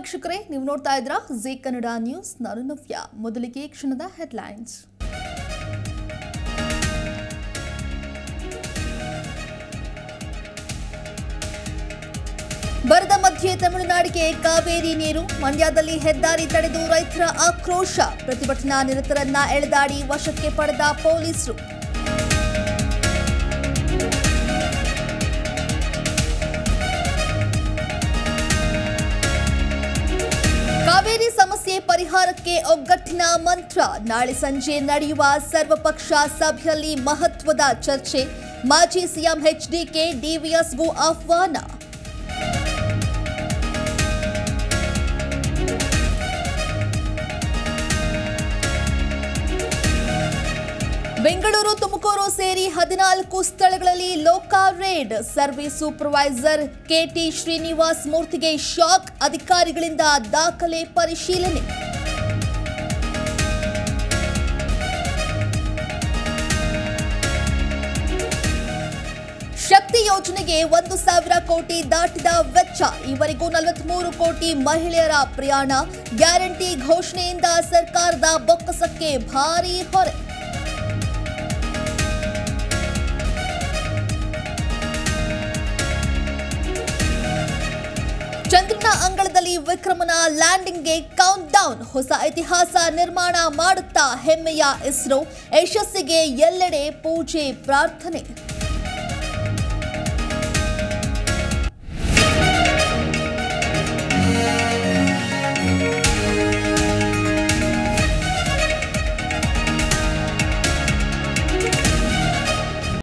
ವೀಕ್ಷಕರೇ ನೀವು ನೋಡ್ತಾ ಇದ್ರ ಜಿ ಕನ್ನಡ ನ್ಯೂಸ್ ನಾನು ನವ್ಯ ಮೊದಲಿಗೆ ಈ ಕ್ಷಣದ ಹೆಡ್ಲೈನ್ಸ್ ಬರದ ಮಧ್ಯೆ ತಮಿಳುನಾಡಿಗೆ ಕಾವೇರಿ ನೀರು ಮಂಡ್ಯದಲ್ಲಿ ಹೆದ್ದಾರಿ ತಡೆದು ರೈತರ ಆಕ್ರೋಶ ಪ್ರತಿಭಟನಾ ನಿರತರನ್ನ ಎಳೆದಾಡಿ ವಶಕ್ಕೆ ಪಡೆದ ಪೊಲೀಸರು ಕಾವೇರಿ ಸಮಸ್ಯೆ ಪರಿಹಾರಕ್ಕೆ ಒಗ್ಗಟ್ಟಿನ ಮಂತ್ರ ನಾಳೆ ಸಂಜೆ ನಡೆಯುವ ಸರ್ವಪಕ್ಷ ಸಭೆಯಲ್ಲಿ ಮಹತ್ವದ ಚರ್ಚೆ ಮಾಜಿ ಸಿಎಂ ಎಚ್ಡಿಕೆ ಡಿವಿಎಸ್ಗೂ ಆಹ್ವಾನ ಬೆಂಗಳೂರು ತುಮಕೂರು ಸೇರಿ ಹದಿನಾಲ್ಕು ಸ್ಥಳಗಳಲ್ಲಿ Loka raid service supervisor K T Srinivas ಮೂರ್ತಿಗೆ ಶಾಕ್ ಅಧಿಕಾರಿಗಳಿಂದ ದಾಖಲೆ ಪರಿಶೀಲನೆ ಶಕ್ತಿ ಯೋಜನೆಗೆ ಒಂದು ಸಾವಿರ ಕೋಟಿ ದಾಟಿದ ವೆಚ್ಚ ಈವರೆಗೂ ನಲವತ್ಮೂರು ಕೋಟಿ ಮಹಿಳೆಯರ ಪ್ರಯಾಣ ಗ್ಯಾರಂಟಿ ಘೋಷಣೆಯಿಂದ ಸರ್ಕಾರದ ಬೊಕ್ಕಸಕ್ಕೆ ಭಾರೀ ಹೊರೆ ಚಂದ್ರನ ಅಂಗಳದಲ್ಲಿ ವಿಕ್ರಮನ ಲ್ಯಾಂಡಿಂಗ್ಗೆ ಕೌಂಟ್ ಡೌನ್ ಹೊಸ ಇತಿಹಾಸ ನಿರ್ಮಾಣ ಮಾಡುತ್ತಾ ಹೆಮ್ಮೆಯ ಇಸ್ರೋ ಯಶಸ್ಸಿಗೆ ಎಲ್ಲೆಡೆ ಪೂಜೆ ಪ್ರಾರ್ಥನೆ